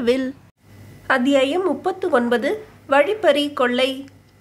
கோவில் அத்தியாயம் முப்பத்து ஒன்பது வழிப்பறி கொள்ளை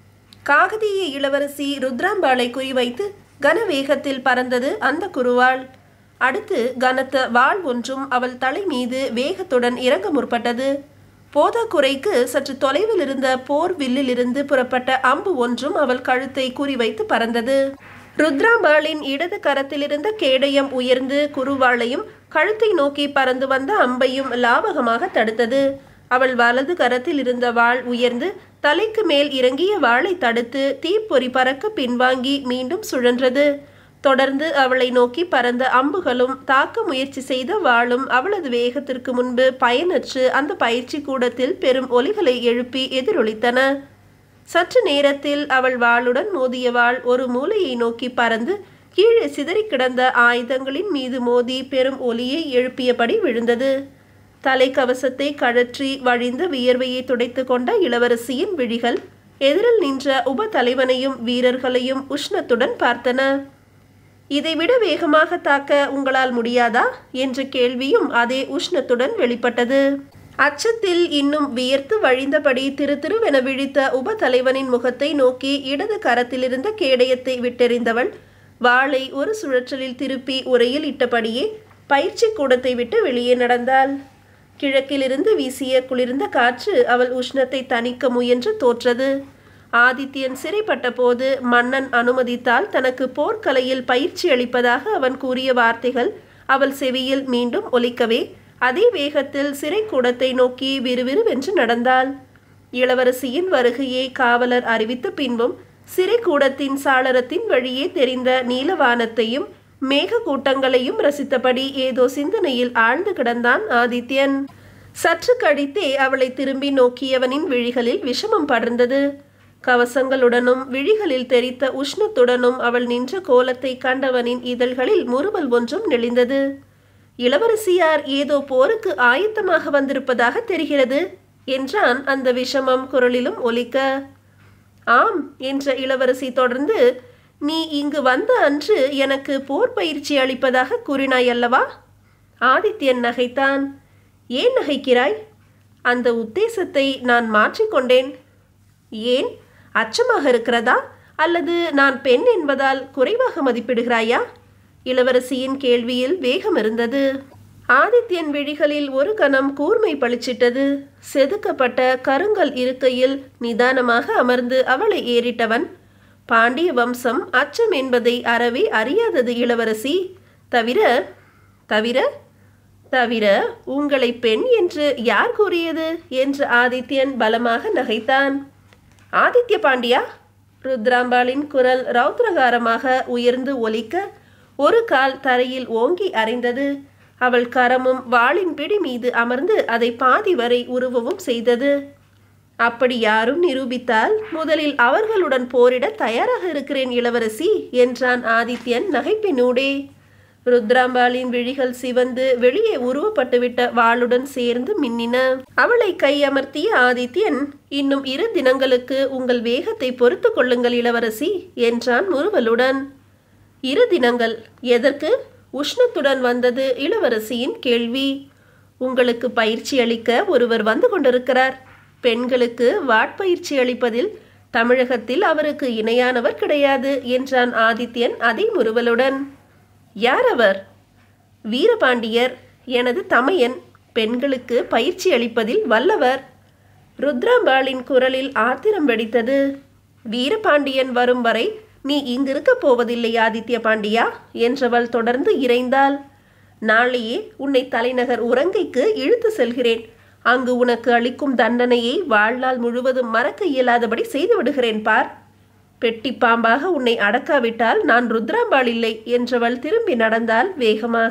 காகதிய இளவரசி ருத்ராம்பாளை குறிவைத்து கனவேகத்தில் பறந்தது அந்த குருவாள் அடுத்து கனத்த வாள் ஒன்றும் அவள் தலை மீது வேகத்துடன் இறங்க முற்பட்டது போதாக்குறைக்கு சற்று தொலைவில் இருந்த போர் வில்லிலிருந்து புறப்பட்ட அம்பு ஒன்றும் அவள் கழுத்தை குறிவைத்து பறந்தது ருத்ராம்பாளின் இடது கரத்திலிருந்த கேடயம் உயர்ந்து குருவாளையும் கழுத்தை நோக்கி பறந்து வந்த அம்பையும் லாவகமாக தடுத்தது அவள் வலது கரத்தில் இருந்த வாள் உயர்ந்து தலைக்கு மேல் இறங்கிய வாளை தடுத்து தீப்பொறி பறக்க பின்வாங்கி மீண்டும் சுழன்றது தொடர்ந்து அவளை நோக்கி பறந்த அம்புகளும் தாக்க முயற்சி செய்த வாளும் அவளது வேகத்திற்கு முன்பு பயனற்று அந்த பயிற்சி கூடத்தில் பெரும் ஒலிகளை எழுப்பி எதிரொலித்தன சற்று நேரத்தில் அவள் வாளுடன் மோதிய வாள் ஒரு மூலையை நோக்கி பறந்து கீழே சிதறி கிடந்த ஆயுதங்களின் மீது மோதி பெரும் ஒலியை எழுப்பியபடி விழுந்தது தலைக்கவசத்தை கழற்றி வழிந்த வியர்வையை துடைத்து கொண்ட இளவரசியின் விழிகள் எதிரில் நின்ற உப தலைவனையும் வீரர்களையும் உஷ்ணத்துடன் பார்த்தன இதைவிட வேகமாக தாக்க உங்களால் முடியாதா என்ற கேள்வியும் அதே உஷ்ணத்துடன் வெளிப்பட்டது அச்சத்தில் இன்னும் வியர்த்து வழிந்தபடி திரு திருவென விழித்த உப தலைவனின் முகத்தை நோக்கி இடது கரத்திலிருந்த கேடயத்தை விட்டெறிந்தவள் வாளை ஒரு சுழற்றலில் திருப்பி உரையில் இட்டபடியே பயிற்சி கூடத்தை விட்டு வெளியே நடந்தாள் கிழக்கிலிருந்து வீசிய குளிர்ந்த காற்று அவள் உஷ்ணத்தை தணிக்க முயன்று தோற்றது ஆதித்யன் சிறைப்பட்ட போது மன்னன் அனுமதித்தால் தனக்கு போர்க்கலையில் பயிற்சி அளிப்பதாக அவன் கூறிய வார்த்தைகள் அவள் செவியில் மீண்டும் ஒலிக்கவே அதே வேகத்தில் சிறை கூடத்தை நோக்கி விறுவிறுவென்று நடந்தாள் இளவரசியின் வருகையை காவலர் அறிவித்த பின்பும் சிறை கூடத்தின் சாளரத்தின் வழியே தெரிந்த நீலவானத்தையும் மேக கூட்டங்களையும் ரசித்தபடி ஏதோ சிந்தனையில் ஆழ்ந்து கிடந்தான் ஆதித்யன் சற்று கழித்தே அவளை திரும்பி நோக்கியவனின் விழிகளில் விஷமம் படர்ந்தது கவசங்களுடனும் விழிகளில் தெரித்த உஷ்ணத்துடனும் அவள் நின்ற கோலத்தை கண்டவனின் இதழ்களில் முறுவல் ஒன்றும் நெளிந்தது இளவரசியார் ஏதோ போருக்கு ஆயத்தமாக வந்திருப்பதாக தெரிகிறது என்றான் அந்த விஷமம் குரலிலும் ஒலிக்க ஆம் என்ற இளவரசி தொடர்ந்து நீ இங்கு வந்த அன்று எனக்கு போர் பயிற்சி அளிப்பதாக கூறினாய் அல்லவா ஆதித்யன் நகைத்தான் ஏன் நகைக்கிறாய் அந்த உத்தேசத்தை நான் மாற்றிக்கொண்டேன் ஏன் அச்சமாக இருக்கிறதா அல்லது நான் பெண் என்பதால் குறைவாக மதிப்பிடுகிறாயா இளவரசியின் கேள்வியில் வேகம் இருந்தது ஆதித்யன் விழிகளில் ஒரு கணம் கூர்மை பளிச்சிட்டது செதுக்கப்பட்ட கருங்கல் இருக்கையில் நிதானமாக அமர்ந்து அவளை ஏறிட்டவன் பாண்டிய வம்சம் அச்சம் என்பதை அறவே அறியாதது இளவரசி தவிர தவிர தவிர உங்களை பெண் என்று யார் கூறியது என்று ஆதித்யன் பலமாக நகைத்தான் ஆதித்ய பாண்டியா ருத்ராம்பாளின் குரல் ரௌத்ரகாரமாக உயர்ந்து ஒலிக்க ஒரு கால் தரையில் ஓங்கி அறைந்தது அவள் கரமும் வாளின் பிடி மீது அமர்ந்து அதை பாதி வரை உருவவும் செய்தது அப்படி யாரும் நிரூபித்தால் முதலில் அவர்களுடன் போரிட தயாராக இருக்கிறேன் இளவரசி என்றான் ஆதித்யன் நகைப்பினூடே ருத்ராம்பாளின் விழிகள் சிவந்து வெளியே உருவப்பட்டுவிட்ட வாளுடன் சேர்ந்து மின்னின அவளை கையமர்த்திய ஆதித்யன் இன்னும் இரு தினங்களுக்கு உங்கள் வேகத்தை பொறுத்து கொள்ளுங்கள் இளவரசி என்றான் முறுவலுடன் இரு தினங்கள் எதற்கு உஷ்ணத்துடன் வந்தது இளவரசியின் கேள்வி உங்களுக்கு பயிற்சி அளிக்க ஒருவர் வந்து கொண்டிருக்கிறார் பெண்களுக்கு வாட்பயிற்சி அளிப்பதில் தமிழகத்தில் அவருக்கு இணையானவர் கிடையாது என்றான் ஆதித்யன் அதே முறுவலுடன் யார் அவர் வீரபாண்டியர் எனது தமையன் பெண்களுக்கு பயிற்சி அளிப்பதில் வல்லவர் ருத்ராம்பாளின் குரலில் ஆத்திரம் வெடித்தது வீரபாண்டியன் வரும் வரை நீ இங்கிருக்க போவதில்லை ஆதித்ய பாண்டியா என்றவள் தொடர்ந்து இறைந்தாள் நாளையே உன்னை தலைநகர் உறங்கைக்கு இழுத்து செல்கிறேன் அங்கு உனக்கு அளிக்கும் தண்டனையை வாழ்நாள் முழுவதும் மறக்க இயலாதபடி செய்து விடுகிறேன் பார் பெட்டி பாம்பாக உன்னை அடக்காவிட்டால் நான் ருத்ராம்பாள் இல்லை என்றவள் திரும்பி நடந்தால் வேகமாக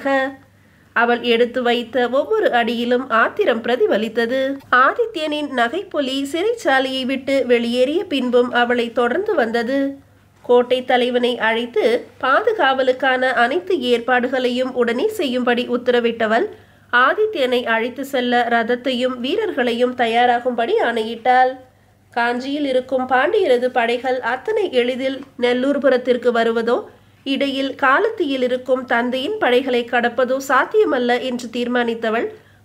அவள் எடுத்து வைத்த ஒவ்வொரு அடியிலும் ஆத்திரம் பிரதிபலித்தது ஆதித்யனின் நகைப்பொலி சிறைச்சாலையை விட்டு வெளியேறிய பின்பும் அவளை தொடர்ந்து வந்தது கோட்டை தலைவனை அழைத்து பாதுகாவலுக்கான அனைத்து ஏற்பாடுகளையும் உடனே செய்யும்படி உத்தரவிட்டவள் ஆதித்யனை அழைத்து செல்ல ரதத்தையும் வீரர்களையும் தயாராகும்படி ஆணையிட்டாள் காஞ்சியில் இருக்கும் பாண்டியரது படைகள் அத்தனை எளிதில் நெல்லூர்புரத்திற்கு வருவதோ இடையில் காலத்தியில் இருக்கும் தந்தையின் படைகளை கடப்பதோ சாத்தியமல்ல என்று தீர்மானித்தவள்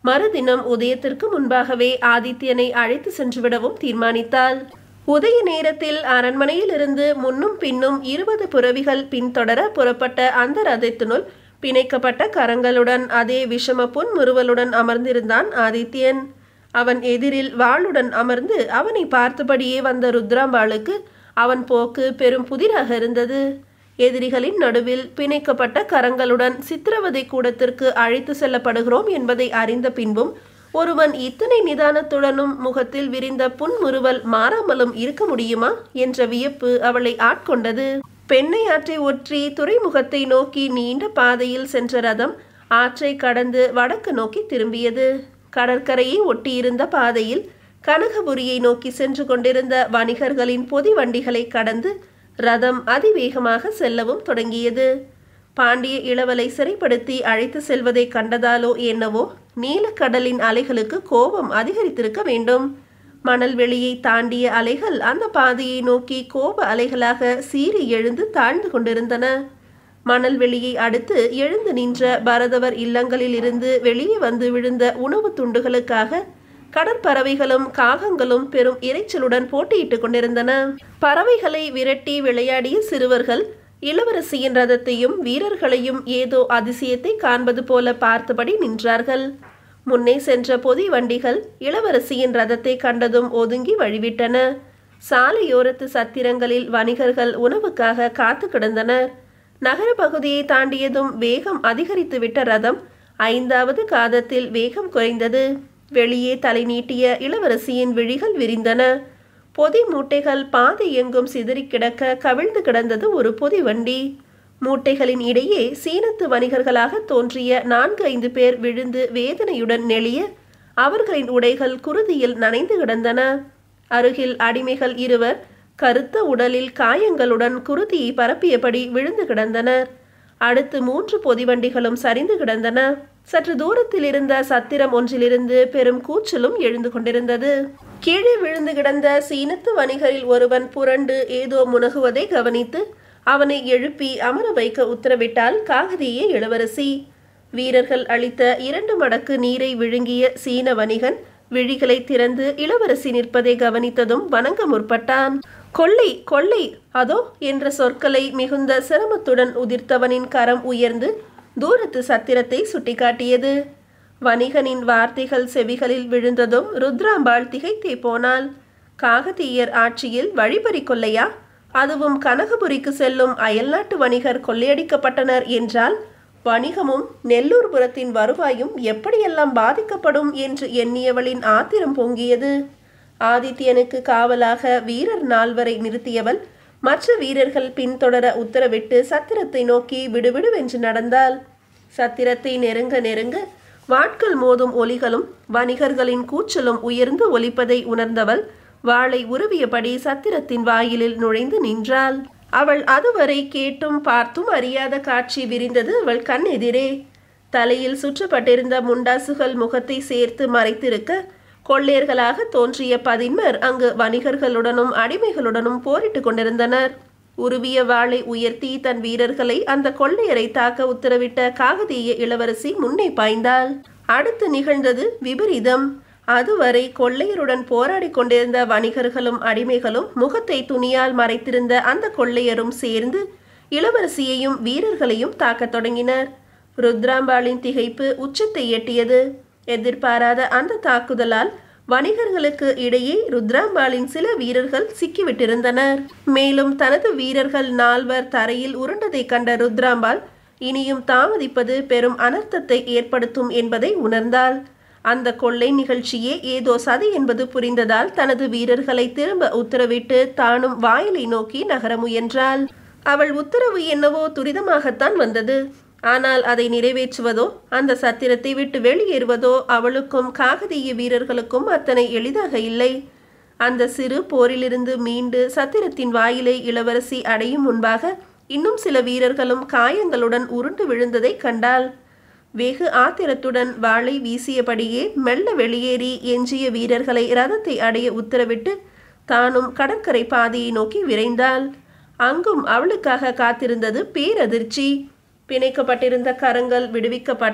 மறுதினம் உதயத்திற்கு முன்பாகவே ஆதித்யனை அழைத்து சென்றுவிடவும் தீர்மானித்தாள் உதய நேரத்தில் அரண்மனையில் இருந்து முன்னும் பின்னும் இருபது புறவிகள் பின்தொடர புறப்பட்ட அந்த ரதத்தினுள் பிணைக்கப்பட்ட கரங்களுடன் அதே விஷம புன்முறுவலுடன் அமர்ந்திருந்தான் ஆதித்யன் அவன் எதிரில் வாளுடன் அமர்ந்து அவனை பார்த்தபடியே வந்த ருத்ராம்பாளுக்கு அவன் போக்கு பெரும் புதிராக இருந்தது எதிரிகளின் நடுவில் பிணைக்கப்பட்ட கரங்களுடன் சித்திரவதை கூடத்திற்கு அழைத்து செல்லப்படுகிறோம் என்பதை அறிந்த பின்பும் ஒருவன் இத்தனை நிதானத்துடனும் முகத்தில் விரிந்த புன்முறுவல் மாறாமலும் இருக்க முடியுமா என்ற வியப்பு அவளை ஆட்கொண்டது பெண்ணை ஆற்றை ஒற்றி துறைமுகத்தை நோக்கி நீண்ட பாதையில் சென்ற ரதம் ஆற்றை கடந்து வடக்கு நோக்கி திரும்பியது கடற்கரையை ஒட்டியிருந்த பாதையில் கனகபுரியை நோக்கி சென்று கொண்டிருந்த வணிகர்களின் பொதி வண்டிகளை கடந்து ரதம் அதிவேகமாக செல்லவும் தொடங்கியது பாண்டிய இளவலை சிறைப்படுத்தி அழைத்து செல்வதை கண்டதாலோ என்னவோ நீலக்கடலின் அலைகளுக்கு கோபம் அதிகரித்திருக்க வேண்டும் மணல் வெளியை தாண்டிய அலைகள் அந்த பாதையை நோக்கி கோப அலைகளாக சீறி எழுந்து தாழ்ந்து கொண்டிருந்தன மணல் வெளியை அடுத்து எழுந்து நின்ற பரதவர் இல்லங்களில் இருந்து வெளியே வந்து விழுந்த உணவு துண்டுகளுக்காக கடற்பறவைகளும் காகங்களும் பெரும் இரைச்சலுடன் போட்டியிட்டுக் கொண்டிருந்தன பறவைகளை விரட்டி விளையாடிய சிறுவர்கள் இளவரசியின் ரதத்தையும் வீரர்களையும் ஏதோ அதிசயத்தை காண்பது போல பார்த்தபடி நின்றார்கள் முன்னே சென்ற பொதி வண்டிகள் இளவரசியின் ரதத்தை கண்டதும் ஒதுங்கி வழிவிட்டன சாலையோரத்து சத்திரங்களில் வணிகர்கள் உணவுக்காக காத்து கிடந்தனர் நகர பகுதியை தாண்டியதும் வேகம் அதிகரித்து விட்ட ரதம் ஐந்தாவது காதத்தில் வேகம் குறைந்தது வெளியே தலை நீட்டிய இளவரசியின் விழிகள் விரிந்தன பொதி மூட்டைகள் பாதை எங்கும் சிதறி கிடக்க கவிழ்ந்து கிடந்தது ஒரு பொதி வண்டி மூட்டைகளின் இடையே சீனத்து வணிகர்களாக தோன்றிய நான்கு ஐந்து பேர் விழுந்து வேதனையுடன் நெளிய அவர்களின் உடைகள் குருதியில் நனைந்து கிடந்தன அருகில் அடிமைகள் இருவர் கருத்த உடலில் காயங்களுடன் குருதியை பரப்பியபடி விழுந்து கிடந்தனர் அடுத்து மூன்று பொதிவண்டிகளும் சரிந்து கிடந்தன சற்று தூரத்தில் இருந்த சத்திரம் ஒன்றிலிருந்து பெரும் கூச்சலும் எழுந்து கொண்டிருந்தது கீழே விழுந்து கிடந்த சீனத்து வணிகரில் ஒருவன் புரண்டு ஏதோ முனகுவதை கவனித்து அவனை எழுப்பி அமர வைக்க உத்தரவிட்டால் காகதியே இளவரசி வீரர்கள் அளித்த இரண்டு மடக்கு நீரை விழுங்கிய சீன வணிகன் விழிகளை திறந்து இளவரசி நிற்பதை கவனித்ததும் வணங்க முற்பட்டான் கொள்ளை கொள்ளை அதோ என்ற சொற்களை மிகுந்த சிரமத்துடன் உதிர்த்தவனின் கரம் உயர்ந்து தூரத்து சத்திரத்தை சுட்டிக்காட்டியது வணிகனின் வார்த்தைகள் செவிகளில் விழுந்ததும் ருத்ராம்பாள் திகைத்தே போனாள் காகதீயர் ஆட்சியில் வழிபறி கொள்ளையா அதுவும் கனகபுரிக்கு செல்லும் அயல்நாட்டு வணிகர் கொள்ளையடிக்கப்பட்டனர் என்றால் வணிகமும் நெல்லூர்புரத்தின் வருவாயும் எப்படியெல்லாம் பாதிக்கப்படும் என்று எண்ணியவளின் ஆத்திரம் பொங்கியது ஆதித்யனுக்கு காவலாக வீரர் நால்வரை நிறுத்தியவள் மற்ற வீரர்கள் பின்தொடர உத்தரவிட்டு சத்திரத்தை நோக்கி விடுவிடுவென்று நடந்தாள் சத்திரத்தை நெருங்க நெருங்க வாட்கள் மோதும் ஒலிகளும் வணிகர்களின் கூச்சலும் உயர்ந்து ஒலிப்பதை உணர்ந்தவள் வாளை உருவியபடி சத்திரத்தின் வாயிலில் நுழைந்து நின்றாள் அவள் அதுவரை கேட்டும் பார்த்தும் அறியாத காட்சி விரிந்தது அவள் கண் எதிரே தலையில் சுற்றப்பட்டிருந்த முண்டாசுகள் முகத்தை சேர்த்து மறைத்திருக்க கொள்ளையர்களாக தோன்றிய பதின்மர் அங்கு வணிகர்களுடனும் அடிமைகளுடனும் போரிட்டுக் கொண்டிருந்தனர் உருவிய வாளை உயர்த்தி தன் வீரர்களை அந்த கொள்ளையரை தாக்க உத்தரவிட்ட காகதீய இளவரசி முன்னே பாய்ந்தாள் அடுத்து நிகழ்ந்தது விபரீதம் அதுவரை கொள்ளையருடன் போராடி கொண்டிருந்த வணிகர்களும் அடிமைகளும் முகத்தை துணியால் மறைத்திருந்த அந்த கொள்ளையரும் சேர்ந்து இளவரசியையும் வீரர்களையும் தாக்கத் தொடங்கினர் ருத்ராம்பாளின் திகைப்பு உச்சத்தை எட்டியது எதிர்பாராத அந்த தாக்குதலால் வணிகர்களுக்கு இடையே ருத்ராம்பாளின் சில வீரர்கள் சிக்கிவிட்டிருந்தனர் மேலும் தனது வீரர்கள் நால்வர் தரையில் உருண்டதை கண்ட ருத்ராம்பாள் இனியும் தாமதிப்பது பெரும் அனர்த்தத்தை ஏற்படுத்தும் என்பதை உணர்ந்தாள் அந்த கொள்ளை நிகழ்ச்சியே ஏதோ சதி என்பது புரிந்ததால் தனது வீரர்களை திரும்ப உத்தரவிட்டு தானும் வாயிலை நோக்கி நகர முயன்றாள் அவள் உத்தரவு என்னவோ துரிதமாகத்தான் வந்தது ஆனால் அதை நிறைவேற்றுவதோ அந்த சத்திரத்தை விட்டு வெளியேறுவதோ அவளுக்கும் காகதீய வீரர்களுக்கும் அத்தனை எளிதாக இல்லை அந்த சிறு போரிலிருந்து மீண்டு சத்திரத்தின் வாயிலை இளவரசி அடையும் முன்பாக இன்னும் சில வீரர்களும் காயங்களுடன் உருண்டு விழுந்ததை கண்டாள் வெகு ஆத்திரத்துடன் வாளை வீசியபடியே மெல்ல வெளியேறி எஞ்சிய வீரர்களை ரதத்தை அடைய உத்தரவிட்டு தானும் கடற்கரை பாதையை நோக்கி விரைந்தாள் அங்கும் அவளுக்காக காத்திருந்தது பேரதிர்ச்சி பிணைக்கப்பட்டிருந்த கரங்கள் விடுவிக்கப்பட்டு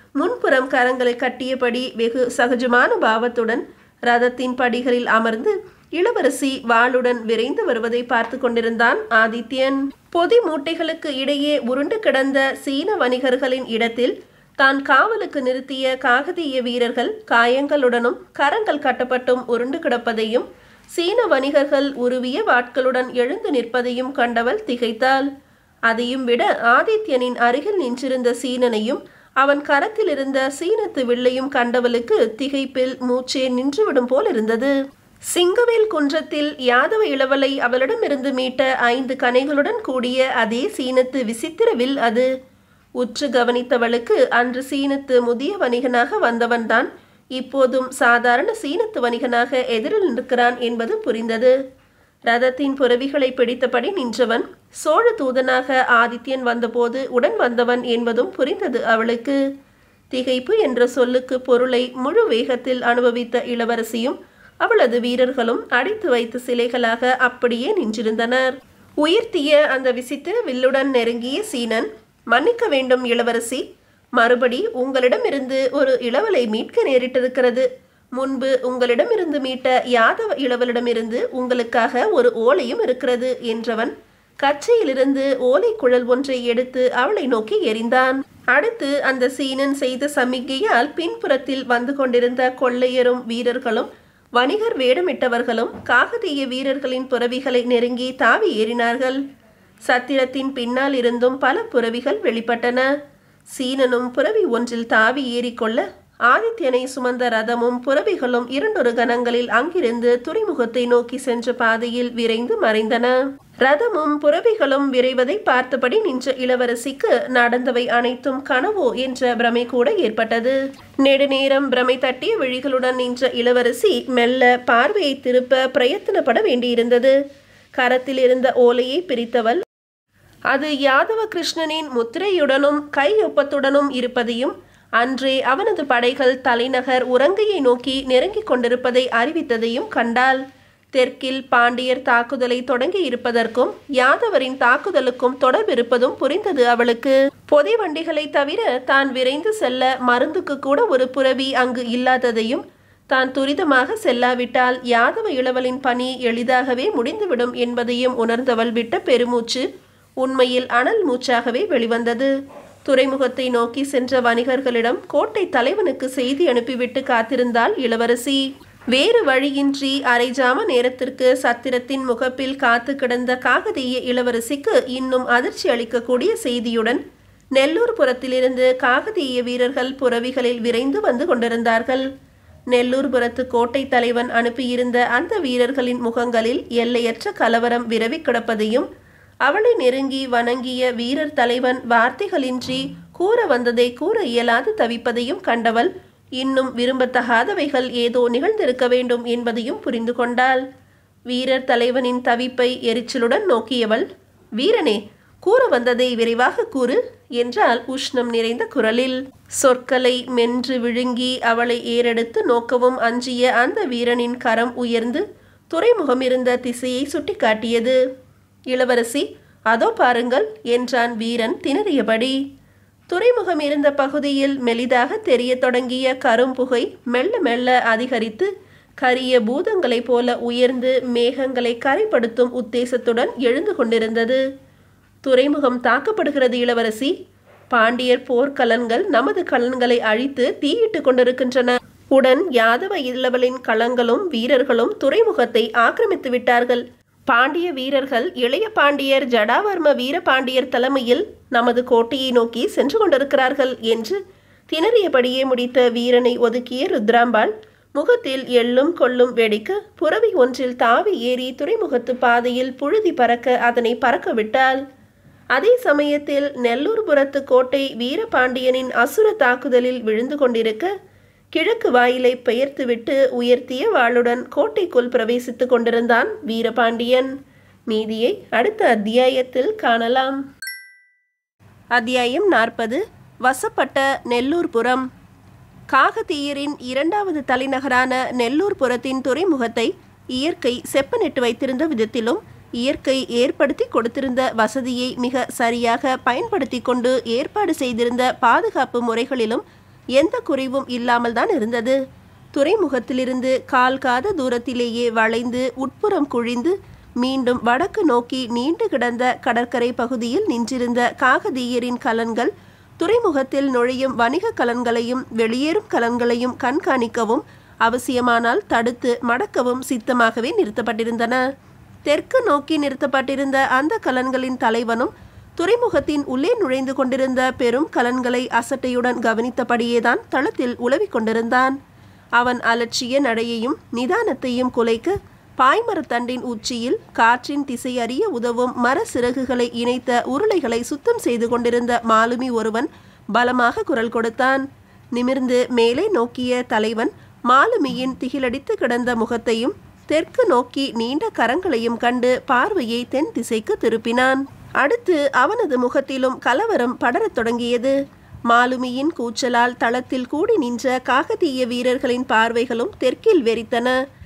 முன்புறம் கரங்களை கட்டியபடி வெகு சகஜமான பாவத்துடன் ரதத்தின் படிகளில் அமர்ந்து இளவரசி வாளுடன் விரைந்து வருவதை பார்த்து கொண்டிருந்தான் ஆதித்யன் பொதி மூட்டைகளுக்கு இடையே உருண்டு கிடந்த சீன வணிகர்களின் இடத்தில் தான் காவலுக்கு நிறுத்திய காகதீய வீரர்கள் காயங்களுடனும் கரங்கள் கட்டப்பட்டும் உருண்டு கிடப்பதையும் சீன வணிகர்கள் உருவிய வாட்களுடன் எழுந்து நிற்பதையும் கண்டவள் திகைத்தாள் அதையும் விட ஆதித்யனின் அருகில் நின்றிருந்த சீனனையும் அவன் கரத்தில் இருந்த சீனத்து வில்லையும் கண்டவளுக்கு திகைப்பில் மூச்சே நின்றுவிடும் போல் இருந்தது சிங்கவேல் குன்றத்தில் யாதவ இளவலை அவளிடமிருந்து மீட்ட ஐந்து கனைகளுடன் கூடிய அதே சீனத்து விசித்திர வில் அது உற்று கவனித்தவளுக்கு அன்று சீனத்து முதிய வணிகனாக வந்தவன்தான் இப்போதும் சாதாரண சீனத்து வணிகனாக எதிரில் நிற்கிறான் என்பது புரிந்தது ரதத்தின் புறவிகளை பிடித்தபடி நின்றவன் சோழ தூதனாக ஆதித்யன் வந்தபோது உடன் வந்தவன் என்பதும் புரிந்தது அவளுக்கு திகைப்பு என்ற சொல்லுக்கு பொருளை முழு வேகத்தில் அனுபவித்த இளவரசியும் அவளது வீரர்களும் அடித்து வைத்த சிலைகளாக அப்படியே நின்றிருந்தனர் உயர்த்திய அந்த விசித்திர வில்லுடன் நெருங்கிய சீனன் மன்னிக்க வேண்டும் இளவரசி மறுபடி உங்களிடமிருந்து ஒரு இளவலை மீட்க நேரிட்டிருக்கிறது முன்பு உங்களிடமிருந்து மீட்ட யாதவ இளவலிடமிருந்து உங்களுக்காக ஒரு ஓலையும் இருக்கிறது என்றவன் கச்சையிலிருந்து ஓலை குழல் ஒன்றை எடுத்து அவளை நோக்கி எறிந்தான் அடுத்து அந்த சீனன் செய்த சமிக்கையால் பின்புறத்தில் வந்து கொண்டிருந்த கொள்ளையரும் வீரர்களும் வணிகர் வேடமிட்டவர்களும் காகதீய வீரர்களின் புறவிகளை நெருங்கி தாவி ஏறினார்கள் சத்திரத்தின் பின்னால் இருந்தும் பல புறவிகள் வெளிப்பட்டன சீனனும் புறவி ஒன்றில் தாவி ஏறிக்கொள்ள ஆதித்யனை சுமந்த ரதமும் புறவிகளும் இரண்டொரு கணங்களில் அங்கிருந்து துறைமுகத்தை நோக்கி சென்ற பாதையில் விரைந்து மறைந்தன ரதமும் புறவிகளும் விரைவதை பார்த்தபடி நின்ற இளவரசிக்கு நடந்தவை அனைத்தும் கனவோ என்ற பிரமை கூட ஏற்பட்டது நெடுநேரம் பிரமை தட்டிய விழிகளுடன் நின்ற இளவரசி மெல்ல பார்வையை திருப்ப பிரயத்தனப்பட வேண்டியிருந்தது கரத்தில் இருந்த ஓலையை பிரித்தவள் அது யாதவ கிருஷ்ணனின் முத்திரையுடனும் கையொப்பத்துடனும் இருப்பதையும் அன்றே அவனது படைகள் தலைநகர் உறங்கையை நோக்கி நெருங்கிக் கொண்டிருப்பதை அறிவித்ததையும் கண்டாள் தெற்கில் பாண்டியர் தாக்குதலை தொடங்கி இருப்பதற்கும் யாதவரின் தாக்குதலுக்கும் தொடர்பிருப்பதும் புரிந்தது அவளுக்கு பொதி வண்டிகளை தவிர தான் விரைந்து செல்ல மருந்துக்கு கூட ஒரு புறவி அங்கு இல்லாததையும் தான் துரிதமாக செல்லாவிட்டால் யாதவ இளவலின் பணி எளிதாகவே முடிந்துவிடும் என்பதையும் உணர்ந்தவள் விட்ட பெருமூச்சு உண்மையில் அனல் மூச்சாகவே வெளிவந்தது துறைமுகத்தை நோக்கி சென்ற வணிகர்களிடம் கோட்டை தலைவனுக்கு செய்தி அனுப்பிவிட்டு காத்திருந்தாள் இளவரசி வேறு வழியின்றி அரைஜாம நேரத்திற்கு சத்திரத்தின் முகப்பில் காத்து கிடந்த காகதீய இளவரசிக்கு இன்னும் அதிர்ச்சி அளிக்கக்கூடிய செய்தியுடன் நெல்லூர் புறத்திலிருந்து காகதீய வீரர்கள் புறவிகளில் விரைந்து வந்து கொண்டிருந்தார்கள் நெல்லூர் புறத்து கோட்டை தலைவன் அனுப்பியிருந்த அந்த வீரர்களின் முகங்களில் எல்லையற்ற கலவரம் விரவி கிடப்பதையும் அவளை நெருங்கி வணங்கிய வீரர் தலைவன் வார்த்தைகளின்றி கூற வந்ததை கூற இயலாது தவிப்பதையும் கண்டவள் இன்னும் விரும்பத்தகாதவைகள் ஏதோ நிகழ்ந்திருக்க வேண்டும் என்பதையும் புரிந்து கொண்டாள் வீரர் தலைவனின் தவிப்பை எரிச்சலுடன் நோக்கியவள் வீரனே கூற வந்ததை விரைவாக கூறு என்றால் உஷ்ணம் நிறைந்த குரலில் சொற்களை மென்று விழுங்கி அவளை ஏறெடுத்து நோக்கவும் அஞ்சிய அந்த வீரனின் கரம் உயர்ந்து துறைமுகம் இருந்த திசையை சுட்டிக்காட்டியது இளவரசி அதோ பாருங்கள் என்றான் வீரன் திணறியபடி துறைமுகம் இருந்த பகுதியில் மெலிதாக தெரியத் தொடங்கிய கரும்புகை மெல்ல மெல்ல அதிகரித்து கரிய பூதங்களைப் போல உயர்ந்து மேகங்களை கரைப்படுத்தும் உத்தேசத்துடன் எழுந்து கொண்டிருந்தது துறைமுகம் தாக்கப்படுகிறது இளவரசி பாண்டியர் போர்க்கலன்கள் நமது கலன்களை அழித்து தீயிட்டு கொண்டிருக்கின்றன உடன் யாதவ இளவலின் களங்களும் வீரர்களும் துறைமுகத்தை ஆக்கிரமித்து விட்டார்கள் பாண்டிய வீரர்கள் இளைய பாண்டியர் ஜடாவர்ம வீரபாண்டியர் தலைமையில் நமது கோட்டையை நோக்கி சென்று கொண்டிருக்கிறார்கள் என்று திணறியபடியே முடித்த வீரனை ஒதுக்கிய ருத்ராம்பாள் முகத்தில் எள்ளும் கொள்ளும் வெடிக்க புறவி ஒன்றில் தாவி ஏறி துறைமுகத்து பாதையில் புழுதி பறக்க அதனை பறக்க விட்டாள் அதே சமயத்தில் நெல்லூர் புறத்து கோட்டை வீரபாண்டியனின் அசுர தாக்குதலில் விழுந்து கொண்டிருக்க கிழக்கு வாயிலை பெயர்த்துவிட்டு உயர்த்திய வாளுடன் கோட்டைக்குள் பிரவேசித்துக் கொண்டிருந்தான் வீரபாண்டியன் மீதியை அடுத்த அத்தியாயத்தில் காணலாம் அத்தியாயம் நாற்பது வசப்பட்ட நெல்லூர்புரம் காகதீயரின் இரண்டாவது தலைநகரான நெல்லூர்புரத்தின் துறைமுகத்தை இயற்கை செப்பனிட்டு வைத்திருந்த விதத்திலும் இயற்கை ஏற்படுத்தி கொடுத்திருந்த வசதியை மிக சரியாக பயன்படுத்தி கொண்டு ஏற்பாடு செய்திருந்த பாதுகாப்பு முறைகளிலும் எந்த குறைவும் இல்லாமல் தான் இருந்தது துறைமுகத்திலிருந்து கால் காத தூரத்திலேயே வளைந்து உட்புறம் குழிந்து மீண்டும் வடக்கு நோக்கி நீண்டு கிடந்த கடற்கரை பகுதியில் நின்றிருந்த காகதீயரின் கலன்கள் துறைமுகத்தில் நுழையும் வணிக கலன்களையும் வெளியேறும் கலன்களையும் கண்காணிக்கவும் அவசியமானால் தடுத்து மடக்கவும் சித்தமாகவே நிறுத்தப்பட்டிருந்தன தெற்கு நோக்கி நிறுத்தப்பட்டிருந்த அந்த கலன்களின் தலைவனும் துறைமுகத்தின் உள்ளே நுழைந்து கொண்டிருந்த பெரும் கலன்களை அசட்டையுடன் கவனித்தபடியேதான் தளத்தில் உலவிக் கொண்டிருந்தான் அவன் அலட்சிய நடையையும் நிதானத்தையும் குலைக்க பாய்மரத்தண்டின் உச்சியில் காற்றின் திசை அறிய உதவும் மர சிறகுகளை இணைத்த உருளைகளை சுத்தம் செய்து கொண்டிருந்த மாலுமி ஒருவன் பலமாக குரல் கொடுத்தான் நிமிர்ந்து மேலே நோக்கிய தலைவன் மாலுமியின் திகிலடித்து கிடந்த முகத்தையும் தெற்கு நோக்கி நீண்ட கரங்களையும் கண்டு பார்வையை தென் திசைக்கு திருப்பினான் அடுத்து அவனது முகத்திலும் கலவரம் படரத் தொடங்கியது மாலுமியின் கூச்சலால் தளத்தில் கூடி நின்ற காகதீய வீரர்களின் பார்வைகளும் தெற்கில் வெறித்தன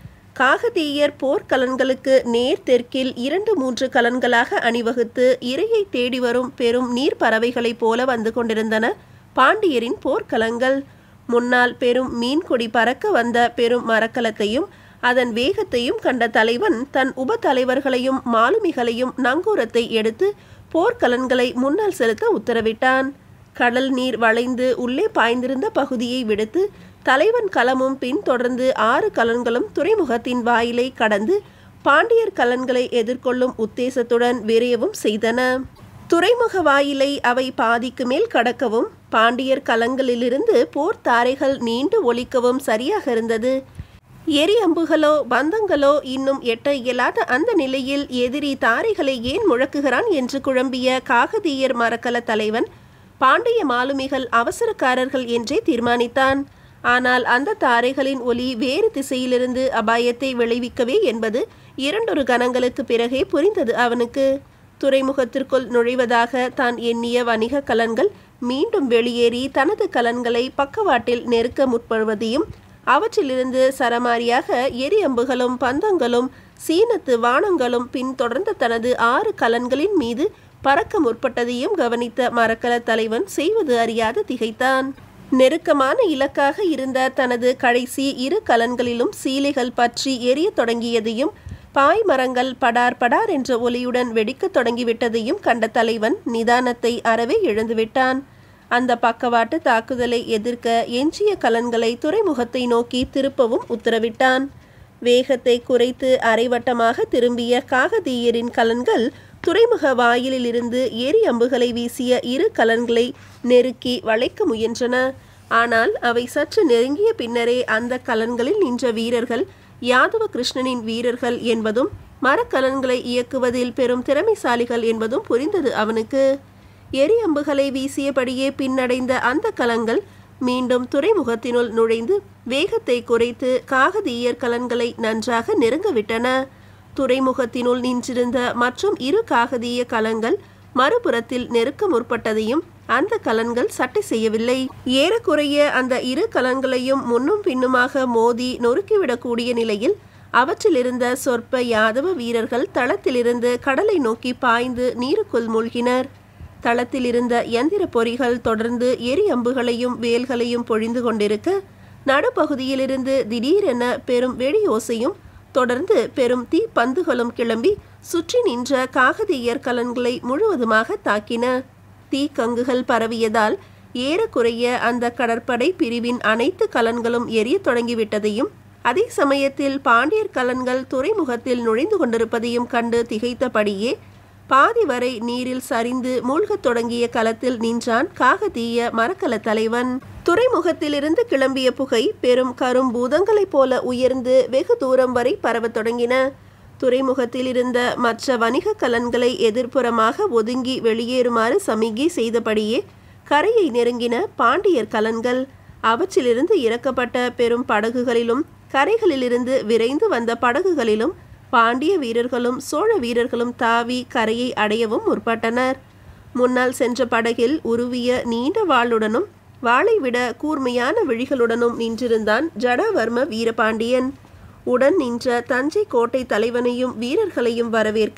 காகதீயர் போர்க்கலன்களுக்கு நேர் தெற்கில் இரண்டு மூன்று கலன்களாக அணிவகுத்து இரையை தேடி வரும் பெரும் நீர் பறவைகளைப் போல வந்து கொண்டிருந்தன பாண்டியரின் போர்க்கலங்கள் முன்னால் பெரும் மீன்கொடி பறக்க வந்த பெரும் மரக்கலத்தையும் அதன் வேகத்தையும் கண்ட தலைவன் தன் உப தலைவர்களையும் மாலுமிகளையும் நங்கூரத்தை எடுத்து போர்க்கலன்களை முன்னால் செலுத்த உத்தரவிட்டான் கடல் நீர் வளைந்து உள்ளே பாய்ந்திருந்த பகுதியை விடுத்து தலைவன் கலமும் பின் தொடர்ந்து ஆறு கலன்களும் துறைமுகத்தின் வாயிலை கடந்து பாண்டியர் கலன்களை எதிர்கொள்ளும் உத்தேசத்துடன் விரையவும் செய்தன துறைமுக வாயிலை அவை பாதிக்கு மேல் கடக்கவும் பாண்டியர் கலங்களிலிருந்து போர் தாரைகள் நீண்டு ஒலிக்கவும் சரியாக இருந்தது எரி அம்புகளோ பந்தங்களோ இன்னும் எட்ட இயலாத அந்த நிலையில் எதிரி தாரைகளை ஏன் முழக்குகிறான் என்று குழம்பிய காகதீயர் மரக்கல தலைவன் பாண்டிய மாலுமிகள் அவசரக்காரர்கள் என்றே தீர்மானித்தான் ஆனால் அந்த தாரைகளின் ஒலி வேறு திசையிலிருந்து அபாயத்தை விளைவிக்கவே என்பது இரண்டொரு கணங்களுக்கு பிறகே புரிந்தது அவனுக்கு துறைமுகத்திற்குள் நுழைவதாக தான் எண்ணிய வணிக கலன்கள் மீண்டும் வெளியேறி தனது கலன்களை பக்கவாட்டில் நெருக்க முற்படுவதையும் அவற்றிலிருந்து சரமாரியாக எரி அம்புகளும் பந்தங்களும் சீனத்து வானங்களும் பின்தொடர்ந்த தனது ஆறு கலன்களின் மீது பறக்க முற்பட்டதையும் கவனித்த மரக்கல தலைவன் செய்வது அறியாது திகைத்தான் நெருக்கமான இலக்காக இருந்த தனது கடைசி இரு கலன்களிலும் சீலைகள் பற்றி எரியத் தொடங்கியதையும் பாய் மரங்கள் படார் படார் என்ற ஒலியுடன் வெடிக்கத் தொடங்கிவிட்டதையும் கண்ட தலைவன் நிதானத்தை அறவே இழந்துவிட்டான் அந்த பக்கவாட்டு தாக்குதலை எதிர்க்க எஞ்சிய கலன்களை துறைமுகத்தை நோக்கி திருப்பவும் உத்தரவிட்டான் வேகத்தை குறைத்து அரைவட்டமாக திரும்பிய காகதீயரின் கலன்கள் துறைமுக வாயிலிலிருந்து எரி அம்புகளை வீசிய இரு கலன்களை நெருக்கி வளைக்க முயன்றன ஆனால் அவை சற்று நெருங்கிய பின்னரே அந்த கலன்களில் நின்ற வீரர்கள் யாதவ கிருஷ்ணனின் வீரர்கள் என்பதும் மரக்கலன்களை இயக்குவதில் பெரும் திறமைசாலிகள் என்பதும் புரிந்தது அவனுக்கு எரி அம்புகளை வீசியபடியே பின்னடைந்த அந்த கலங்கள் மீண்டும் துறைமுகத்தினுள் நுழைந்து வேகத்தை குறைத்து காகதீயர் கலன்களை நன்றாக நெருங்கவிட்டன துறைமுகத்தினுள் நின்றிருந்த மற்றும் இரு காகதீய கலங்கள் மறுபுறத்தில் நெருக்க முற்பட்டதையும் அந்த கலன்கள் சட்டை செய்யவில்லை ஏறக்குறைய அந்த இரு கலன்களையும் முன்னும் பின்னுமாக மோதி நொறுக்கிவிடக்கூடிய நிலையில் அவற்றிலிருந்த சொற்ப யாதவ வீரர்கள் தளத்திலிருந்து கடலை நோக்கி பாய்ந்து நீருக்குள் மூழ்கினர் தளத்தில் இருந்த எந்திர பொறிகள் தொடர்ந்து எரி அம்புகளையும் வேல்களையும் பொழிந்து கொண்டிருக்க நடுப்பகுதியிலிருந்து திடீரென பெரும் வெடியோசையும் தொடர்ந்து பெரும் தீ பந்துகளும் கிளம்பி சுற்றி நின்ற காகதீயர் கலன்களை முழுவதுமாக தாக்கின தீக்கங்குகள் பரவியதால் ஏறக்குறைய அந்த கடற்படை பிரிவின் அனைத்து கலன்களும் எரியத் தொடங்கிவிட்டதையும் அதே சமயத்தில் பாண்டியர் கலன்கள் துறைமுகத்தில் நுழைந்து கொண்டிருப்பதையும் கண்டு திகைத்தபடியே பாதி வரை நீரில் சரிந்து மூழ்கத் தொடங்கிய களத்தில் நின்றான் காகதீய மரக்கல தலைவன் துறைமுகத்திலிருந்து கிளம்பிய புகை பெரும் கரும் பூதங்களைப் போல உயர்ந்து வெகு தூரம் வரை பரவத் தொடங்கின துறைமுகத்தில் இருந்த மற்ற வணிக கலன்களை எதிர்ப்புறமாக ஒதுங்கி வெளியேறுமாறு சமிகை செய்தபடியே கரையை நெருங்கின பாண்டியர் கலன்கள் அவற்றிலிருந்து இறக்கப்பட்ட பெரும் படகுகளிலும் கரைகளிலிருந்து விரைந்து வந்த படகுகளிலும் பாண்டிய வீரர்களும் சோழ வீரர்களும் தாவி கரையை அடையவும் முற்பட்டனர் முன்னால் சென்ற படகில் உருவிய நீண்ட வாளுடனும் வாளை விட கூர்மையான விழிகளுடனும் நின்றிருந்தான் ஜடாவர்ம வீரபாண்டியன் உடன் நின்ற தஞ்சை கோட்டை தலைவனையும் வீரர்களையும் வரவேற்க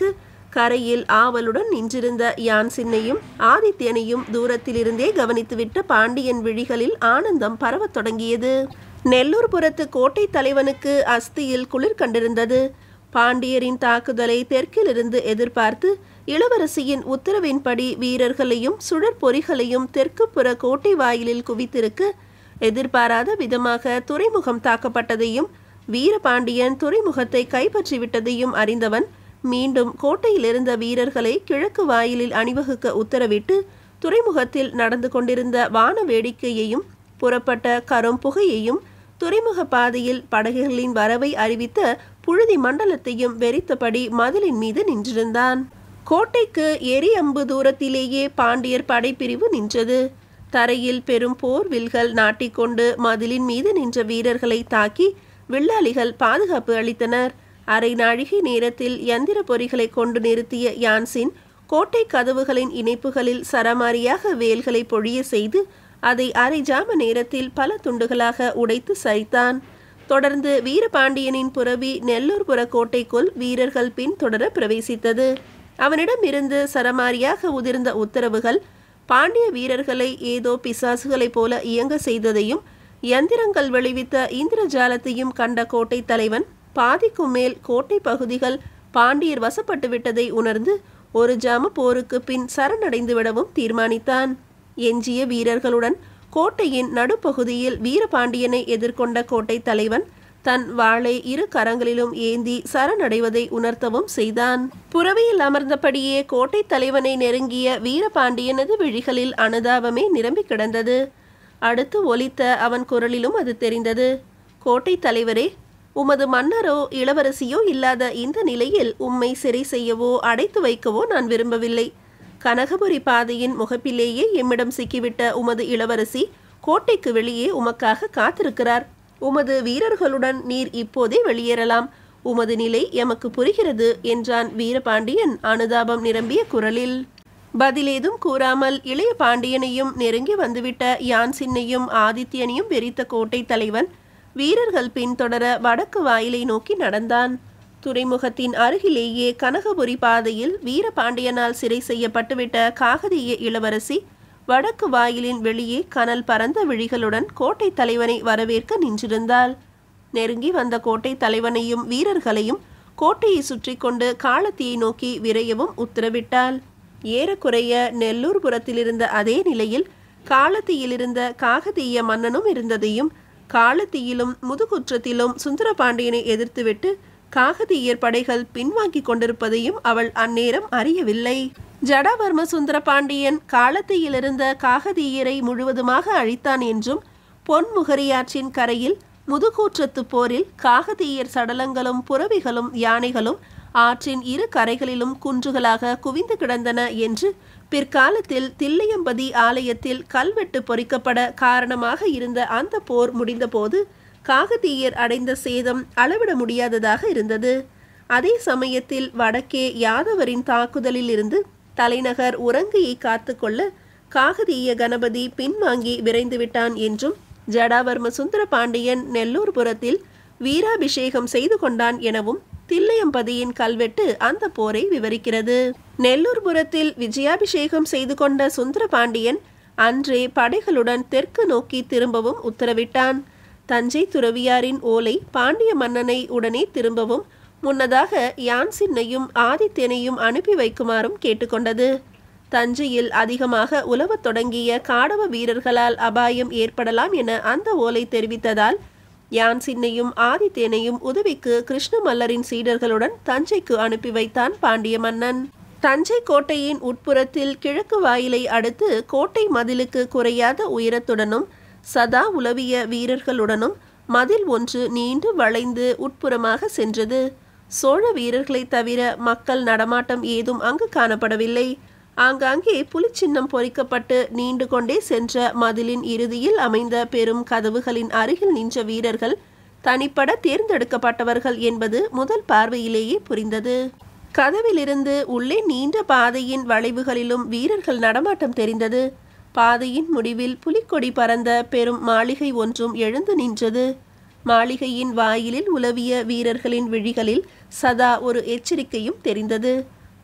கரையில் ஆவலுடன் நின்றிருந்த யான்சின்னையும் ஆதித்யனையும் தூரத்திலிருந்தே கவனித்துவிட்ட பாண்டியன் விழிகளில் ஆனந்தம் பரவத் தொடங்கியது நெல்லூர் புறத்து கோட்டை தலைவனுக்கு அஸ்தியில் குளிர் கண்டிருந்தது பாண்டியரின் தாக்குதலை தெற்கிலிருந்து எதிர்பார்த்து இளவரசியின் உத்தரவின்படி வீரர்களையும் சுழற்பொறிகளையும் தெற்கு புற கோட்டை வாயிலில் குவித்திருக்க எதிர்பாராத விதமாக துறைமுகம் தாக்கப்பட்டதையும் வீரபாண்டியன் துறைமுகத்தை கைப்பற்றிவிட்டதையும் அறிந்தவன் மீண்டும் கோட்டையில் இருந்த வீரர்களை கிழக்கு வாயிலில் அணிவகுக்க உத்தரவிட்டு துறைமுகத்தில் நடந்து கொண்டிருந்த வான வேடிக்கையையும் புறப்பட்ட கரும் புகையையும் துறைமுக பாதையில் படகுகளின் வரவை அறிவித்த புழுதி மண்டலத்தையும் வெறித்தபடி மதிலின் மீது நின்றிருந்தான் கோட்டைக்கு எரி அம்பு தூரத்திலேயே பாண்டியர் படைப்பிரிவு நின்றது தரையில் பெரும் போர் வில்கள் நாட்டிக்கொண்டு மதிலின் மீது நின்ற வீரர்களை தாக்கி வில்லாளிகள் பாதுகாப்பு அளித்தனர் அரை நாழிகை நேரத்தில் யந்திர பொறிகளை கொண்டு நிறுத்திய யான்சின் கோட்டை கதவுகளின் இணைப்புகளில் சரமாரியாக வேல்களை பொழிய செய்து அதை அரை ஜாம நேரத்தில் பல துண்டுகளாக உடைத்து சரித்தான் தொடர்ந்து வீரபாண்டியனின் புறவி நெல்லூர்புற கோட்டைக்குள் வீரர்கள் பின்தொடர பிரவேசித்தது அவனிடம் இருந்து சரமாரியாக உதிர்ந்த உத்தரவுகள் பாண்டிய வீரர்களை ஏதோ பிசாசுகளைப் போல இயங்க செய்ததையும் யந்திரங்கள் விளைவித்த இந்திரஜாலத்தையும் கண்ட கோட்டை தலைவன் பாதிக்கும் மேல் கோட்டை பகுதிகள் பாண்டியர் வசப்பட்டு விட்டதை உணர்ந்து ஒரு ஜாம போருக்கு பின் சரணடைந்து விடவும் தீர்மானித்தான் எஞ்சிய வீரர்களுடன் கோட்டையின் நடுப்பகுதியில் வீரபாண்டியனை எதிர்கொண்ட கோட்டை தலைவன் தன் வாளை இரு கரங்களிலும் ஏந்தி சரணடைவதை உணர்த்தவும் செய்தான் புறவியில் அமர்ந்தபடியே கோட்டை தலைவனை நெருங்கிய வீரபாண்டியனது விழிகளில் அனுதாபமே நிரம்பி கிடந்தது அடுத்து ஒலித்த அவன் குரலிலும் அது தெரிந்தது கோட்டை தலைவரே உமது மன்னரோ இளவரசியோ இல்லாத இந்த நிலையில் உம்மை சிறை செய்யவோ அடைத்து வைக்கவோ நான் விரும்பவில்லை கனகபுரி பாதையின் முகப்பிலேயே எம்மிடம் சிக்கிவிட்ட உமது இளவரசி கோட்டைக்கு வெளியே உமக்காக காத்திருக்கிறார் உமது வீரர்களுடன் நீர் இப்போதே வெளியேறலாம் உமது நிலை எமக்கு புரிகிறது என்றான் வீரபாண்டியன் அனுதாபம் நிரம்பிய குரலில் பதிலேதும் கூறாமல் இளைய பாண்டியனையும் நெருங்கி வந்துவிட்ட யான்சின்னையும் ஆதித்யனையும் வெறித்த கோட்டை தலைவன் வீரர்கள் பின்தொடர வடக்கு வாயிலை நோக்கி நடந்தான் துறைமுகத்தின் அருகிலேயே கனகபுரி பாதையில் வீரபாண்டியனால் சிறை செய்யப்பட்டுவிட்ட காகதிய இளவரசி வடக்கு வாயிலின் வெளியே கனல் பறந்த விழிகளுடன் கோட்டை தலைவனை வரவேற்க நின்றிருந்தாள் நெருங்கி வந்த கோட்டை தலைவனையும் வீரர்களையும் கோட்டையை சுற்றி கொண்டு காலத்தியை நோக்கி விரையவும் உத்தரவிட்டாள் ஏறக்குறைய நெல்லூர் புறத்திலிருந்த அதே நிலையில் காலத்தியிலிருந்த காகதீய மன்னனும் இருந்ததையும் காலத்தீயிலும் முதுகுற்றத்திலும் சுந்தரபாண்டியனை எதிர்த்துவிட்டு காகதீயர் படைகள் பின்வாங்கிக் கொண்டிருப்பதையும் அவள் அந்நேரம் அறியவில்லை ஜடாவர்ம சுந்தரபாண்டியன் காலத்தீயிலிருந்த காகதீயரை முழுவதுமாக அழித்தான் என்றும் பொன்முகரியாற்றின் கரையில் முதுகூற்றத்து போரில் காகதீயர் சடலங்களும் புறவிகளும் யானைகளும் ஆற்றின் இரு கரைகளிலும் குன்றுகளாக குவிந்து கிடந்தன என்று பிற்காலத்தில் தில்லையம்பதி ஆலயத்தில் கல்வெட்டு பொறிக்கப்பட காரணமாக இருந்த அந்த போர் முடிந்தபோது காகதீயர் அடைந்த சேதம் அளவிட முடியாததாக இருந்தது அதே சமயத்தில் வடக்கே யாதவரின் தாக்குதலில் இருந்து தலைநகர் உறங்கையை காத்துக்கொள்ள காகதீய கணபதி பின்வாங்கி விரைந்து விட்டான் என்றும் ஜடாவர்ம சுந்தர பாண்டியன் நெல்லூர்புரத்தில் வீராபிஷேகம் செய்து கொண்டான் எனவும் தில்லையம்பதியின் கல்வெட்டு அந்த போரை விவரிக்கிறது நெல்லூர்புரத்தில் விஜயாபிஷேகம் செய்து கொண்ட சுந்தர பாண்டியன் அன்றே படைகளுடன் தெற்கு நோக்கி திரும்பவும் உத்தரவிட்டான் தஞ்சை துறவியாரின் ஓலை பாண்டிய மன்னனை உடனே திரும்பவும் முன்னதாக யான்சின்னையும் ஆதித்யனையும் அனுப்பி வைக்குமாறும் கேட்டுக்கொண்டது தஞ்சையில் அதிகமாக உலவத் தொடங்கிய காடவ வீரர்களால் அபாயம் ஏற்படலாம் என அந்த ஓலை தெரிவித்ததால் யான்சின்னையும் ஆதித்யனையும் உதவிக்கு கிருஷ்ணமல்லரின் சீடர்களுடன் தஞ்சைக்கு அனுப்பி வைத்தான் பாண்டிய மன்னன் தஞ்சை கோட்டையின் உட்புறத்தில் கிழக்கு வாயிலை அடுத்து கோட்டை மதிலுக்கு குறையாத உயரத்துடனும் சதா உலவிய வீரர்களுடனும் மதில் ஒன்று நீண்டு வளைந்து உட்புறமாக சென்றது சோழ வீரர்களைத் தவிர மக்கள் நடமாட்டம் ஏதும் அங்கு காணப்படவில்லை ஆங்காங்கே புலிச்சின்னம் பொறிக்கப்பட்டு நீண்டு கொண்டே சென்ற மதிலின் இறுதியில் அமைந்த பெரும் கதவுகளின் அருகில் நின்ற வீரர்கள் தனிப்பட தேர்ந்தெடுக்கப்பட்டவர்கள் என்பது முதல் பார்வையிலேயே புரிந்தது கதவிலிருந்து உள்ளே நீண்ட பாதையின் வளைவுகளிலும் வீரர்கள் நடமாட்டம் தெரிந்தது பாதையின் முடிவில் புலிக்கொடி பறந்த பெரும் மாளிகை ஒன்றும் எழுந்து நின்றது மாளிகையின் வாயிலில் உலவிய வீரர்களின் விழிகளில் சதா ஒரு எச்சரிக்கையும் தெரிந்தது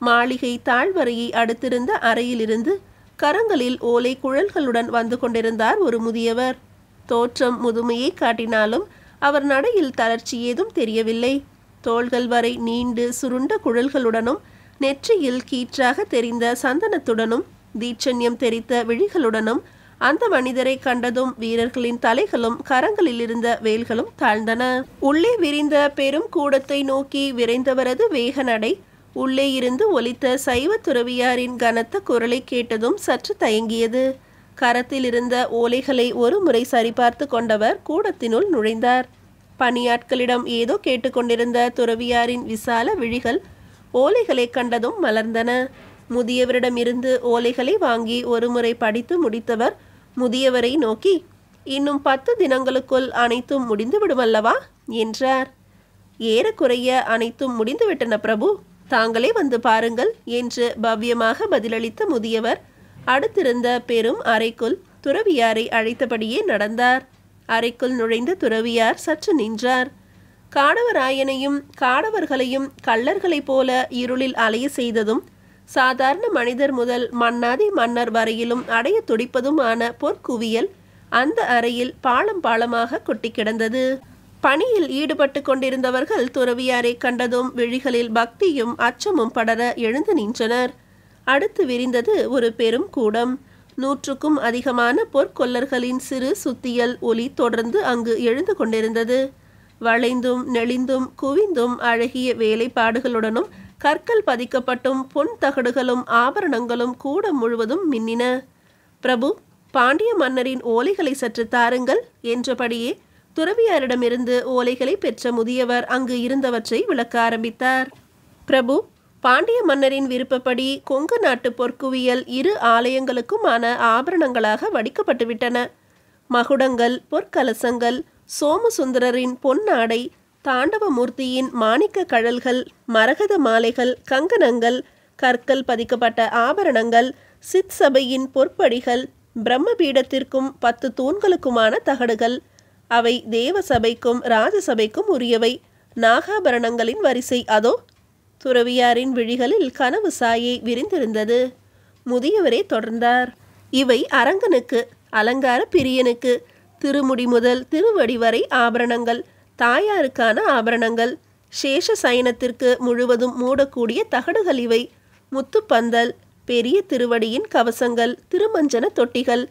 மாளிகை தாழ்வரையை அடுத்திருந்த அறையிலிருந்து கரங்களில் ஓலை குழல்களுடன் வந்து கொண்டிருந்தார் ஒரு முதியவர் தோற்றம் முதுமையை காட்டினாலும் அவர் நடையில் தளர்ச்சி ஏதும் தெரியவில்லை தோள்கள் வரை நீண்டு சுருண்ட குழல்களுடனும் நெற்றியில் கீற்றாக தெரிந்த சந்தனத்துடனும் தீட்சண்யம் தெரித்த விழிகளுடனும் அந்த மனிதரை கண்டதும் வீரர்களின் தலைகளும் கரங்களில் இருந்த வேல்களும் தாழ்ந்தன உள்ளே விரிந்த பெரும் கூடத்தை நோக்கி விரைந்தவரது வேக நடை உள்ளே இருந்து ஒலித்த சைவ துறவியாரின் கனத்த குரலை கேட்டதும் சற்று தயங்கியது கரத்தில் இருந்த ஓலைகளை ஒரு முறை சரிபார்த்து கொண்டவர் கூடத்தினுள் நுழைந்தார் பணியாட்களிடம் ஏதோ கேட்டுக்கொண்டிருந்த துறவியாரின் விசால விழிகள் ஓலைகளை கண்டதும் மலர்ந்தன முதியவரிடமிருந்து ஓலைகளை வாங்கி ஒருமுறை படித்து முடித்தவர் முதியவரை நோக்கி இன்னும் பத்து தினங்களுக்குள் அனைத்தும் முடிந்து விடுமல்லவா என்றார் ஏறக்குறைய அனைத்தும் முடிந்துவிட்டன பிரபு தாங்களே வந்து பாருங்கள் என்று பவ்யமாக பதிலளித்த முதியவர் அடுத்திருந்த பெரும் அறைக்குள் துறவியாரை அழைத்தபடியே நடந்தார் அறைக்குள் நுழைந்த துறவியார் சற்று நின்றார் காடவராயனையும் காடவர்களையும் கள்ளர்களைப் போல இருளில் அலைய செய்ததும் சாதாரண மனிதர் முதல் மன்னாதி மன்னர் வரையிலும் அடைய துடிப்பதுமான பொற்குவியல் அந்த அறையில் பாலம் பாலமாக கொட்டி கிடந்தது பணியில் ஈடுபட்டு கொண்டிருந்தவர்கள் துறவியாரை கண்டதும் விழிகளில் பக்தியும் அச்சமும் படர எழுந்து நின்றனர் அடுத்து விரிந்தது ஒரு பெரும் கூடம் நூற்றுக்கும் அதிகமான பொற்கொல்லர்களின் சிறு சுத்தியல் ஒலி தொடர்ந்து அங்கு எழுந்து கொண்டிருந்தது வளைந்தும் நெளிந்தும் குவிந்தும் அழகிய வேலைப்பாடுகளுடனும் கற்கள் பதிக்கப்பட்டும் பொன் தகடுகளும் ஆபரணங்களும் கூடம் முழுவதும் மின்னின பிரபு பாண்டிய மன்னரின் ஓலைகளை சற்று தாருங்கள் என்றபடியே துறவியாரிடமிருந்து ஓலைகளை பெற்ற முதியவர் அங்கு இருந்தவற்றை விளக்க ஆரம்பித்தார் பிரபு பாண்டிய மன்னரின் விருப்பப்படி கொங்கு நாட்டு பொற்குவியல் இரு ஆலயங்களுக்குமான ஆபரணங்களாக வடிக்கப்பட்டுவிட்டன மகுடங்கள் பொற்கலசங்கள் சோமசுந்தரரின் பொன்னாடை தாண்டவமூர்த்தியின் மாணிக்க கழல்கள் மரகத மாலைகள் கங்கணங்கள் கற்கள் பதிக்கப்பட்ட ஆபரணங்கள் சித் சபையின் பொற்படிகள் பிரம்மபீடத்திற்கும் பத்து தூண்களுக்குமான தகடுகள் அவை தேவ சபைக்கும் ராஜசபைக்கும் உரியவை நாகாபரணங்களின் வரிசை அதோ துறவியாரின் விழிகளில் கனவு சாயை விரிந்திருந்தது முதியவரே தொடர்ந்தார் இவை அரங்கனுக்கு அலங்கார பிரியனுக்கு திருமுடி முதல் திருவடி வரை ஆபரணங்கள் தாயாருக்கான ஆபரணங்கள் சேஷ சயனத்திற்கு முழுவதும் மூடக்கூடிய தகடுகள் இவை முத்துப்பந்தல் பெரிய திருவடியின் கவசங்கள் திருமஞ்சன தொட்டிகள்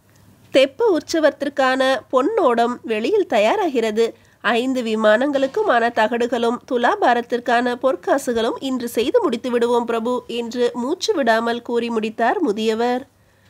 தெப்ப உற்சவத்திற்கான பொன்னோடம் வெளியில் தயாராகிறது ஐந்து விமானங்களுக்குமான தகடுகளும் துலாபாரத்திற்கான பொற்காசுகளும் இன்று செய்து முடித்து விடுவோம் பிரபு என்று மூச்சு விடாமல் கூறி முடித்தார் முதியவர்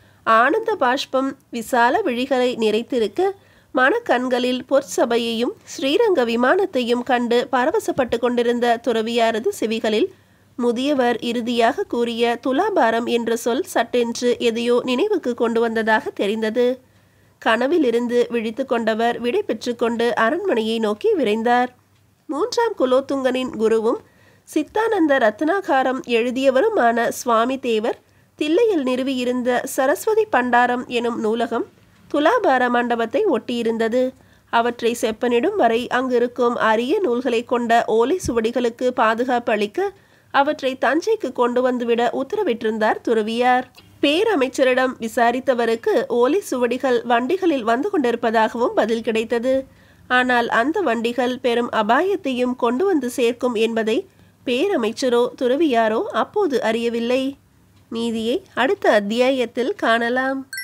ஆனந்த பாஷ்பம் விசால விழிகளை நிறைத்திருக்க மனக்கண்களில் பொற்சபையையும் ஸ்ரீரங்க விமானத்தையும் கண்டு பரவசப்பட்டு கொண்டிருந்த துறவியாரது செவிகளில் முதியவர் இறுதியாக கூறிய துலாபாரம் என்ற சொல் சட்டென்று எதையோ நினைவுக்கு கொண்டு வந்ததாக தெரிந்தது கனவிலிருந்து விழித்து கொண்டவர் விடை பெற்றுக்கொண்டு அரண்மனையை நோக்கி விரைந்தார் மூன்றாம் குலோத்துங்கனின் குருவும் சித்தானந்த ரத்னாகாரம் எழுதியவருமான சுவாமி தேவர் தில்லையில் நிறுவியிருந்த சரஸ்வதி பண்டாரம் எனும் நூலகம் துலாபார மண்டபத்தை ஒட்டியிருந்தது அவற்றை செப்பனிடும் வரை அங்கிருக்கும் அரிய நூல்களை கொண்ட ஓலை சுவடிகளுக்கு பாதுகாப்பு அளிக்க அவற்றை தஞ்சைக்கு கொண்டு வந்துவிட உத்தரவிட்டிருந்தார் துறவியார் பேரமைச்சரிடம் விசாரித்தவருக்கு ஓலை சுவடிகள் வண்டிகளில் வந்து கொண்டிருப்பதாகவும் பதில் கிடைத்தது ஆனால் அந்த வண்டிகள் பெரும் அபாயத்தையும் கொண்டு வந்து சேர்க்கும் என்பதை பேரமைச்சரோ துறவியாரோ அப்போது அறியவில்லை மீதியை அடுத்த அத்தியாயத்தில் காணலாம்